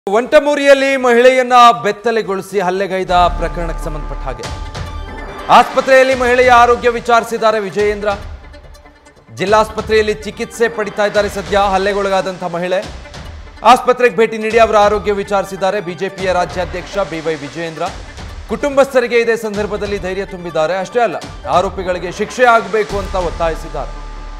ವಂಟಮೂರಿಯಲ್ಲಿ ಮಹಿಳೆಯನ್ನ ಬೆತ್ತಲೆಗೊಳಿಸಿ ಹಲ್ಲೆಗೈದ ಪ್ರಕರಣಕ್ಕೆ ಸಂಬಂಧಪಟ್ಟ ಹಾಗೆ ಆಸ್ಪತ್ರೆಯಲ್ಲಿ ಮಹಿಳೆಯ ಆರೋಗ್ಯ ವಿಚಾರಿಸಿದ್ದಾರೆ ವಿಜಯೇಂದ್ರ ಜಿಲ್ಲಾಸ್ಪತ್ರೆಯಲ್ಲಿ ಚಿಕಿತ್ಸೆ ಪಡಿತಾ ಇದ್ದಾರೆ ಸದ್ಯ ಹಲ್ಲೆಗೊಳಗಾದಂಥ ಮಹಿಳೆ ಆಸ್ಪತ್ರೆಗೆ ಭೇಟಿ ನೀಡಿ ಅವರ ಆರೋಗ್ಯ ವಿಚಾರಿಸಿದ್ದಾರೆ ಬಿಜೆಪಿಯ ರಾಜ್ಯಾಧ್ಯಕ್ಷ ಬಿವೈ ವಿಜಯೇಂದ್ರ ಕುಟುಂಬಸ್ಥರಿಗೆ ಇದೇ ಸಂದರ್ಭದಲ್ಲಿ ಧೈರ್ಯ ತುಂಬಿದ್ದಾರೆ ಅಷ್ಟೇ ಅಲ್ಲ ಆರೋಪಿಗಳಿಗೆ ಶಿಕ್ಷೆ ಆಗಬೇಕು ಅಂತ ಒತ್ತಾಯಿಸಿದ್ದಾರೆ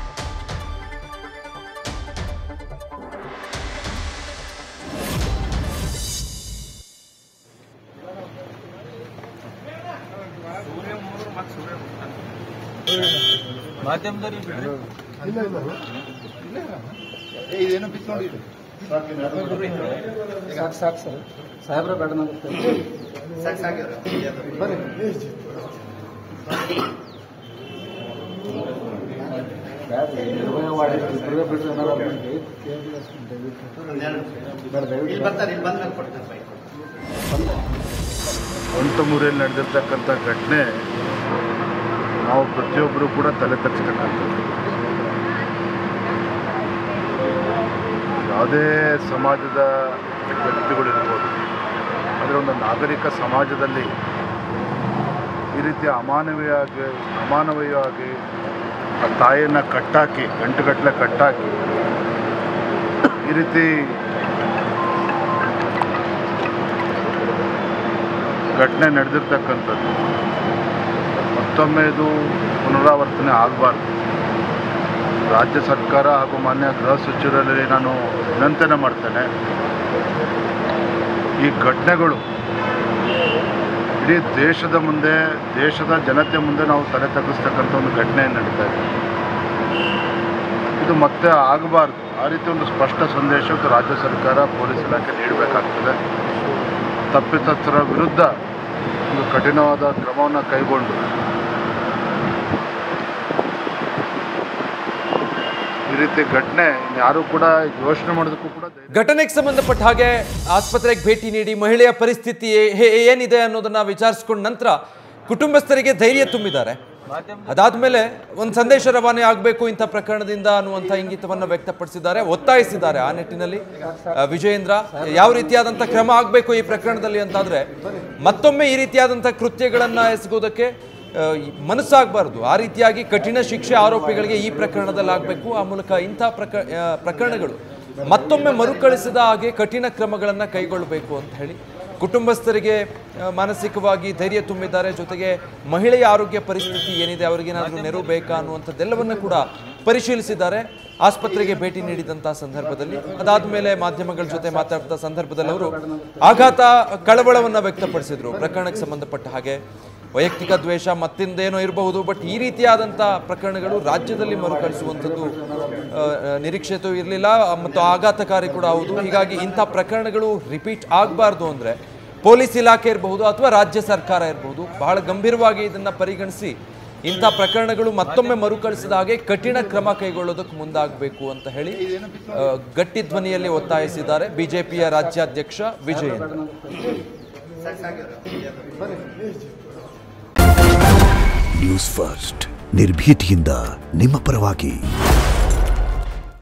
ಮಾಧ್ಯಮದವ್ರಿಗೆ ಬಿಡ್ರಿ ಇದೇನು ಬಿತ್ಕೊಂಡಿರಿ ಸಾಕು ಸಾಕು ಸರ್ ಸಾಹೇಬ್ರ ಬೇಡ ನಾಗುತ್ತೆ ಸಾಕು ಸಾಕಿದ್ರೆ ನಿರ್ಭಯ ಮಾಡಿ ಇಬ್ಬರೇ ಬಿಡ್ರಿ ಏನಾರ ಮಾಡಿ ಬೇಡ ದಯವಿಟ್ಟು ಇಲ್ಲಿ ಬರ್ತಾರೆ ಇಲ್ಲಿ ಬಂದ್ಮೇಲೆ ಕೊಡ್ತಾರೆ ಬೈಕ್ ವಂಟಮೂರಿಯಲ್ಲಿ ನಡೆದಿರ್ತಕ್ಕಂಥ ಘಟನೆ ನಾವು ಪ್ರತಿಯೊಬ್ಬರು ಕೂಡ ತಲೆ ತಗ್ಸ್ತಕ್ಕಂಥದ್ದು ಯಾವುದೇ ಸಮಾಜದ ವ್ಯಕ್ತಿಗಳಿರ್ಬೋದು ಆದರೆ ಒಂದು ನಾಗರಿಕ ಸಮಾಜದಲ್ಲಿ ಈ ರೀತಿ ಅಮಾನವೀಯವಾಗಿ ಅಮಾನವೀಯವಾಗಿ ಆ ತಾಯಿಯನ್ನು ಕಟ್ಟಾಕಿ ಗಂಟುಗಟ್ಟಲೆ ಕಟ್ಟಾಕಿ ಈ ರೀತಿ ಘಟನೆ ನಡೆದಿರ್ತಕ್ಕಂಥದ್ದು ಮತ್ತೊಮ್ಮೆ ಇದು ಪುನರಾವರ್ತನೆ ಆಗಬಾರ್ದು ರಾಜ್ಯ ಸರ್ಕಾರ ಹಾಗೂ ಮಾನ್ಯ ಗೃಹ ಸಚಿವರಲ್ಲಿ ನಾನು ವಿನಂತನೆ ಮಾಡ್ತೇನೆ ಈ ಘಟನೆಗಳು ಇಡೀ ದೇಶದ ಮುಂದೆ ದೇಶದ ಜನತೆ ಮುಂದೆ ನಾವು ತಲೆ ತಗ್ಗಿಸ್ತಕ್ಕಂಥ ಒಂದು ಘಟನೆ ನಡೀತಾ ಇದೆ ಇದು ಮತ್ತೆ ಆಗಬಾರ್ದು ಆ ರೀತಿ ಒಂದು ಸ್ಪಷ್ಟ ಸಂದೇಶ ಇವತ್ತು ರಾಜ್ಯ ಸರ್ಕಾರ ಪೊಲೀಸ್ ಇಲಾಖೆ ನೀಡಬೇಕಾಗ್ತದೆ ತಪ್ಪಿತಸ್ಥರ ವಿರುದ್ಧ ಒಂದು ಕಠಿಣವಾದ ಕ್ರಮವನ್ನು ಕೈಗೊಂಡು ಈ ರೀತಿ ಘಟನೆ ಯಾರು ಕೂಡ ಯೋಚನೆ ಮಾಡೋದಕ್ಕೂ ಕೂಡ ಧೈರ್ಯ ಘಟನೆಗೆ ಸಂಬಂಧಪಟ್ಟ ಹಾಗೆ ಆಸ್ಪತ್ರೆಗೆ ಭೇಟಿ ನೀಡಿ ಮಹಿಳೆಯ ಪರಿಸ್ಥಿತಿ ಹೇ- ಏನಿದೆ ಅನ್ನೋದನ್ನ ವಿಚಾರಿಸ್ಕೊಂಡ ನಂತರ ಕುಟುಂಬಸ್ಥರಿಗೆ ಧೈರ್ಯ ತುಂಬಿದ್ದಾರೆ ಅದಾದ್ಮೇಲೆ ಒಂದು ಸಂದೇಶ ರವಾನೆ ಆಗಬೇಕು ಇಂಥ ಪ್ರಕರಣದಿಂದ ಅನ್ನುವಂಥ ಇಂಗಿತವನ್ನು ವ್ಯಕ್ತಪಡಿಸಿದ್ದಾರೆ ಒತ್ತಾಯಿಸಿದ್ದಾರೆ ಆ ನಿಟ್ಟಿನಲ್ಲಿ ಆ, ವಿಜಯೇಂದ್ರ ಯಾವ ರೀತಿಯಾದಂಥ ಕ್ರಮ ಆಗಬೇಕು ಈ ಪ್ರಕರಣದಲ್ಲಿ ಅಂತಾದ್ರೆ ಮತ್ತೊಮ್ಮೆ ಈ ರೀತಿಯಾದಂಥ ಕೃತ್ಯಗಳನ್ನ ಎಸಗೋದಕ್ಕೆ ಆ, ಈ ಮನಸ್ಸಾಗಬಾರ್ದು ಆ ರೀತಿಯಾಗಿ ಕಠಿಣ ಶಿಕ್ಷೆ ಆರೋಪಿಗಳಿಗೆ ಈ ಪ್ರಕರಣದಲ್ಲಿ ಆಗಬೇಕು ಆ ಮೂಲಕ ಇಂಥ ಪ್ರಕ ಆ, ಪ್ರಕರಣಗಳು ಮತ್ತೊಮ್ಮೆ ಮರುಕಳಿಸಿದ ಹಾಗೆ ಕಠಿಣ ಕ್ರಮಗಳನ್ನು ಕೈಗೊಳ್ಳಬೇಕು ಅಂತ ಹೇಳಿ ಕುಟುಂಬಸ್ಥರಿಗೆ ಆ, ಮಾನಸಿಕವಾಗಿ ಧೈರ್ಯ ತುಂಬಿದ್ದಾರೆ ಜೊತೆಗೆ ಮಹಿಳೆಯ ಆರೋಗ್ಯ ಪರಿಸ್ಥಿತಿ ಏನಿದೆ ಅವರಿಗೇನಾದರೂ ನೆರವು ಬೇಕಾ ಅನ್ನುವಂಥದ್ದೆಲ್ಲವನ್ನ ಕೂಡ ಪರಿಶೀಲಿಸಿದ್ದಾರೆ ಆಸ್ಪತ್ರೆಗೆ ಭೇಟಿ ನೀಡಿದಂಥ ಸಂದರ್ಭದಲ್ಲಿ ಅದಾದ್ಮೇಲೆ ಮಾಧ್ಯಮಗಳ ಜೊತೆ ಮಾತಾಡ್ತಾ ಸಂದರ್ಭದಲ್ಲಿ ಅವರು ಆಘಾತ ಕಳವಳವನ್ನು ವ್ಯಕ್ತಪಡಿಸಿದ್ರು ಪ್ರಕರಣಕ್ಕೆ ಸಂಬಂಧಪಟ್ಟ ಹಾಗೆ ವೈಯಕ್ತಿಕ ದ್ವೇಷ ಮತ್ತಿಂದೇನೋ ಇರಬಹುದು ಬಟ್ ಈ ರೀತಿಯಾದಂಥ ಪ್ರಕರಣಗಳು ರಾಜ್ಯದಲ್ಲಿ ಮರುಕಳಿಸುವಂಥದ್ದು ಆ, ಆ, ನಿರೀಕ್ಷಿತೂ ಇರಲಿಲ್ಲ ಮತ್ತು ಆಘಾತಕಾರಿ ಕೂಡ ಹೌದು ಹೀಗಾಗಿ ಇಂಥ ಪ್ರಕರಣಗಳು ರಿಪೀಟ್ ಆಗಬಾರ್ದು ಅಂದರೆ ಪೊಲೀಸ್ ಇಲಾಖೆ ಇರಬಹುದು ಅಥವಾ ರಾಜ್ಯ ಸರ್ಕಾರ ಇರಬಹುದು ಬಹಳ ಗಂಭೀರವಾಗಿ ಇದನ್ನು ಪರಿಗಣಿಸಿ ಇಂಥ ಪ್ರಕರಣಗಳು ಮತ್ತೊಮ್ಮೆ ಮರುಕಳಿಸಿದ ಹಾಗೆ ಕಠಿಣ ಕ್ರಮ ಕೈಗೊಳ್ಳೋದಕ್ಕೆ ಮುಂದಾಗಬೇಕು ಅಂತ ಹೇಳಿ ಆ, ಗಟ್ಟಿ ಧ್ವನಿಯಲ್ಲಿ ಒತ್ತಾಯಿಸಿದ್ದಾರೆ ಬಿಜೆಪಿಯ ರಾಜ್ಯಾಧ್ಯಕ್ಷ ವಿಜಯೇಂದ್ರ ಸಾಕು ಸಾಕಿದ್ರೆ ನ್ಯೂಸ್ ಫಸ್ಟ್ ನಿರ್ಭೀತಿಯಿಂದ ನಿಮ್ಮ ಪರವಾಗಿ